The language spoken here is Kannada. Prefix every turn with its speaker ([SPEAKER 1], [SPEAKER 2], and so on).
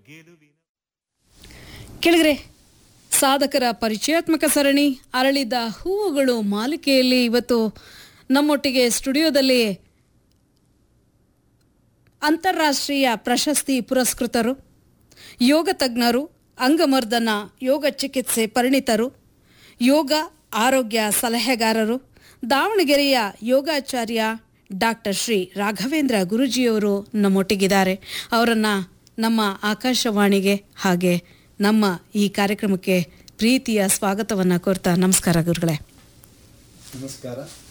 [SPEAKER 1] ಕೆಳಗರೆ ಸಾಧಕರ ಪರಿಚಯಾತ್ಮಕ ಸರಣಿ ಅರಳಿದ ಹೂವುಗಳು ಮಾಲಿಕೆಯಲ್ಲಿ ಇವತ್ತು ನಮ್ಮೊಟ್ಟಿಗೆ ಸ್ಟುಡಿಯೋದಲ್ಲಿ ಅಂತಾರಾಷ್ಟ್ರೀಯ ಪ್ರಶಸ್ತಿ ಪುರಸ್ಕೃತರು ಯೋಗ ತಜ್ಞರು ಅಂಗಮರ್ದನ ಯೋಗ ಚಿಕಿತ್ಸೆ ಪರಿಣಿತರು ಯೋಗ ಆರೋಗ್ಯ ಸಲಹೆಗಾರರು ದಾವಣಗೆರೆಯ ಯೋಗಾಚಾರ್ಯ ಡಾಕ್ಟರ್ ಶ್ರೀ ರಾಘವೇಂದ್ರ ಗುರುಜಿಯವರು ನಮ್ಮೊಟ್ಟಿಗಿದ್ದಾರೆ ಅವರನ್ನು ನಮ್ಮ ಆಕಾಶವಾಣಿಗೆ ಹಾಗೆ ನಮ್ಮ ಈ ಕಾರ್ಯಕ್ರಮಕ್ಕೆ ಪ್ರೀತಿಯ ಸ್ವಾಗತವನ್ನು ಕೋರ್ತಾ ನಮಸ್ಕಾರ ಗುರುಗಳೇ
[SPEAKER 2] ನಮಸ್ಕಾರ